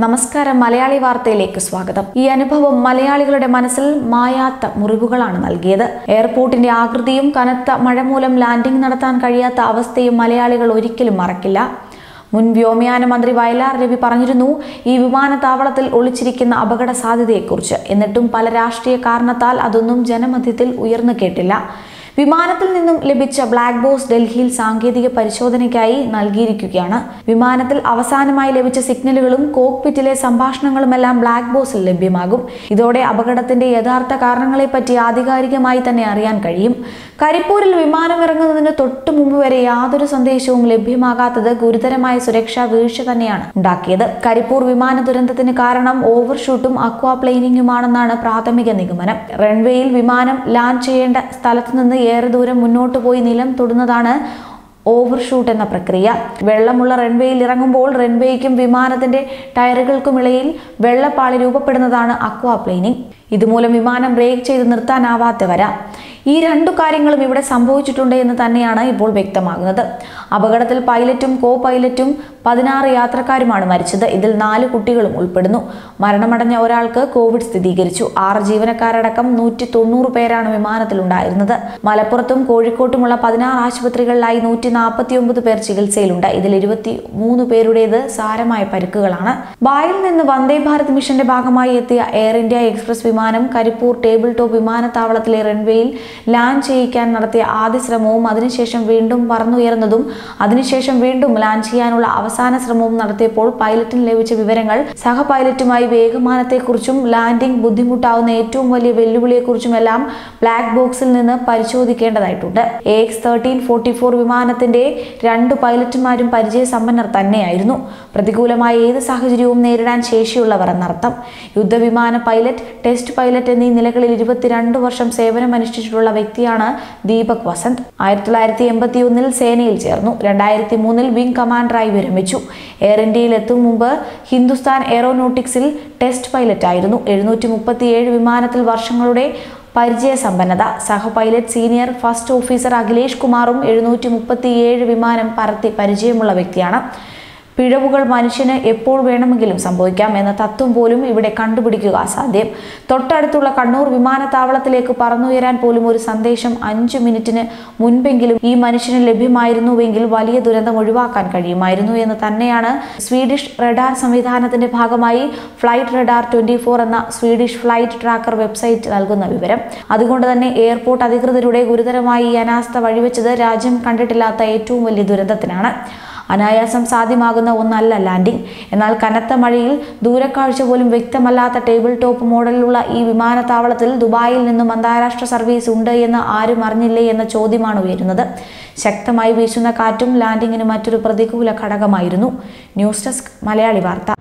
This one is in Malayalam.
നമസ്കാരം മലയാളി വാർത്തയിലേക്ക് സ്വാഗതം ഈ അനുഭവം മലയാളികളുടെ മനസ്സിൽ മായാത്ത മുറിവുകളാണ് നൽകിയത് എയർപോർട്ടിന്റെ ആകൃതിയും കനത്ത മഴ മൂലം ലാൻഡിംഗ് നടത്താൻ കഴിയാത്ത അവസ്ഥയും മലയാളികൾ ഒരിക്കലും മറക്കില്ല മുൻ വ്യോമയാന മന്ത്രി വയലാർ രവി പറഞ്ഞിരുന്നു ഈ വിമാനത്താവളത്തിൽ ഒളിച്ചിരിക്കുന്ന അപകട സാധ്യതയെക്കുറിച്ച് എന്നിട്ടും പല രാഷ്ട്രീയ കാരണത്താൽ അതൊന്നും ജനമധ്യത്തിൽ ഉയർന്നു കേട്ടില്ല വിമാനത്തിൽ നിന്നും ലഭിച്ച ബ്ലാക്ക് ബോക്സ് ഡൽഹിയിൽ സാങ്കേതിക പരിശോധനയ്ക്കായി നൽകിയിരിക്കുകയാണ് വിമാനത്തിൽ അവസാനമായി ലഭിച്ച സിഗ്നലുകളും കോക്പിറ്റിലെ സംഭാഷണങ്ങളുമെല്ലാം ബ്ലാക്ക് ബോക്സിൽ ലഭ്യമാകും ഇതോടെ അപകടത്തിന്റെ യഥാർത്ഥ കാരണങ്ങളെപ്പറ്റി ആധികാരികമായി തന്നെ അറിയാൻ കഴിയും കരിപ്പൂരിൽ വിമാനം ഇറങ്ങുന്നതിന് തൊട്ടു മുമ്പ് വരെ യാതൊരു സന്ദേശവും ലഭ്യമാകാത്തത് ഗുരുതരമായ സുരക്ഷാ വീഴ്ച തന്നെയാണ് ഉണ്ടാക്കിയത് കരിപ്പൂർ വിമാന ദുരന്തത്തിന് കാരണം ഓവർഷൂട്ടും അക്വാപ്ലെയിനിങ്ങുമാണെന്നാണ് പ്രാഥമിക നിഗമനം റൺവേയിൽ വിമാനം ലാൻഡ് ചെയ്യേണ്ട സ്ഥലത്തു നിന്ന് ഏറെ ദൂരം മുന്നോട്ട് പോയി നിലം തൊടുന്നതാണ് ഓവർഷൂട്ട് എന്ന പ്രക്രിയ വെള്ളമുള്ള റൺവേയിൽ ഇറങ്ങുമ്പോൾ റൺവേയ്ക്കും വിമാനത്തിന്റെ ടയറുകൾക്കുമിടയിൽ വെള്ളപ്പാളി രൂപപ്പെടുന്നതാണ് അക്വാപ്ലെയിനിങ് ഇതുമൂലം വിമാനം ബ്രേക്ക് ചെയ്ത് നിർത്താനാവാത്ത വരാം ഈ രണ്ടു കാര്യങ്ങളും ഇവിടെ സംഭവിച്ചിട്ടുണ്ട് എന്ന് തന്നെയാണ് ഇപ്പോൾ വ്യക്തമാകുന്നത് അപകടത്തിൽ പൈലറ്റും കോ പൈലറ്റും പതിനാറ് യാത്രക്കാരുമാണ് മരിച്ചത് ഇതിൽ നാല് കുട്ടികളും ഉൾപ്പെടുന്നു മരണമടഞ്ഞ ഒരാൾക്ക് കോവിഡ് സ്ഥിരീകരിച്ചു ആറ് ജീവനക്കാരടക്കം നൂറ്റി തൊണ്ണൂറ് പേരാണ് വിമാനത്തിലുണ്ടായിരുന്നത് മലപ്പുറത്തും കോഴിക്കോട്ടുമുള്ള പതിനാറ് ആശുപത്രികളിലായി നൂറ്റി നാൽപ്പത്തി ഒമ്പത് പേർ ചികിത്സയിലുണ്ട് ഇതിൽ ഇരുപത്തി മൂന്ന് പേരുടേത് സാരമായ പരിക്കുകളാണ് ബായിൽ നിന്ന് വന്ദേ ഭാരത് മിഷന്റെ ഭാഗമായി എത്തിയ എയർ ഇന്ത്യ എക്സ്പ്രസ് വിമാനം കരിപ്പൂർ ടേബിൾ ടോപ്പ് വിമാനത്താവളത്തിലെ റൺവേയിൽ ലാൻഡ് ചെയ്യിക്കാൻ നടത്തിയ ആദ്യ ശ്രമവും അതിനുശേഷം വീണ്ടും പറന്നുയർന്നതും അതിനുശേഷം വീണ്ടും ലാൻഡ് ചെയ്യാനുള്ള അവസാന ശ്രമവും നടത്തിയപ്പോൾ പൈലറ്റിന് ലഭിച്ച വിവരങ്ങൾ സഹ പൈലറ്റുമായി വേഗമാനത്തെക്കുറിച്ചും ലാൻഡിംഗ് ബുദ്ധിമുട്ടാവുന്ന ഏറ്റവും വലിയ വെല്ലുവിളിയെക്കുറിച്ചുമെല്ലാം ബ്ലാക്ക് ബോക്സിൽ നിന്ന് പരിശോധിക്കേണ്ടതായിട്ടുണ്ട് A X thirteen forty four വിമാനത്തിന്റെ രണ്ട് പൈലറ്റുമാരും പരിചയസമ്പന്നർ തന്നെയായിരുന്നു പ്രതികൂലമായ ഏത് സാഹചര്യവും നേരിടാൻ ശേഷിയുള്ളവർ എന്നർത്ഥം യുദ്ധവിമാന പൈലറ്റ് ടെസ്റ്റ് പൈലറ്റ് എന്നീ നിലകളിൽ ഇരുപത്തിരണ്ട് വർഷം സേവനമനുഷ്ഠിച്ചിട്ടുള്ള വ്യക്തിയാണ് ദീപക് വസന്ത് ആയിരത്തി തൊള്ളായിരത്തി എൺപത്തി ഒന്നിൽ സേനയിൽ ചേർന്നു രണ്ടായിരത്തി മൂന്നിൽ വിംഗ് കമാൻഡറായി വിരമിച്ചു എയർ ഇന്ത്യയിൽ എത്തും മുമ്പ് ഹിന്ദുസ്ഥാൻ എയറോനോട്ടിക്സിൽ ടെസ്റ്റ് പൈലറ്റ് ആയിരുന്നു എഴുന്നൂറ്റി മുപ്പത്തിയേഴ് വിമാനത്തിൽ വർഷങ്ങളുടെ പരിചയസമ്പന്നത സഹ pilot senior first officer Akhilesh കുമാറും എഴുന്നൂറ്റി മുപ്പത്തിയേഴ് വിമാനം പറത്തി പരിചയമുള്ള വ്യക്തിയാണ് പിഴവുകൾ മനുഷ്യന് എപ്പോൾ വേണമെങ്കിലും സംഭവിക്കാം എന്ന തത്വം പോലും ഇവിടെ കണ്ടുപിടിക്കുക അസാധ്യം തൊട്ടടുത്തുള്ള കണ്ണൂർ വിമാനത്താവളത്തിലേക്ക് പറന്നുയരാൻ പോലും ഒരു സന്ദേശം അഞ്ചു മിനിറ്റിന് മുൻപെങ്കിലും ഈ മനുഷ്യന് ലഭ്യമായിരുന്നുവെങ്കിൽ വലിയ ദുരന്തം ഒഴിവാക്കാൻ കഴിയുമായിരുന്നു എന്ന് തന്നെയാണ് സ്വീഡിഷ് റഡാർ സംവിധാനത്തിന്റെ ഭാഗമായി ഫ്ലൈറ്റ് റഡാർ ട്വന്റി ഫോർ എന്ന സ്വീഡിഷ് ഫ്ലൈറ്റ് ട്രാക്കർ വെബ്സൈറ്റ് നൽകുന്ന വിവരം അതുകൊണ്ട് തന്നെ എയർപോർട്ട് അധികൃതരുടെ ഗുരുതരമായി ഈ അനാസ്ഥ വഴിവെച്ചത് രാജ്യം കണ്ടിട്ടില്ലാത്ത ഏറ്റവും വലിയ ദുരന്തത്തിനാണ് അനായാസം സാധ്യമാകുന്ന ഒന്നല്ല ലാൻഡിംഗ് എന്നാൽ കനത്ത മഴയിൽ ദൂരക്കാഴ്ച പോലും വ്യക്തമല്ലാത്ത ടേബിൾ ടോപ്പ് മോഡലിലുള്ള ഈ വിമാനത്താവളത്തിൽ ദുബായിൽ നിന്നും അന്താരാഷ്ട്ര സർവീസ് ഉണ്ട് എന്ന് ആരും അറിഞ്ഞില്ലേ എന്ന ചോദ്യമാണ് ഉയരുന്നത് ശക്തമായി വീശുന്ന കാറ്റും ലാൻഡിങ്ങിന് മറ്റൊരു പ്രതികൂല ഘടകമായിരുന്നു ന്യൂസ് ഡെസ്ക് മലയാളി വാർത്ത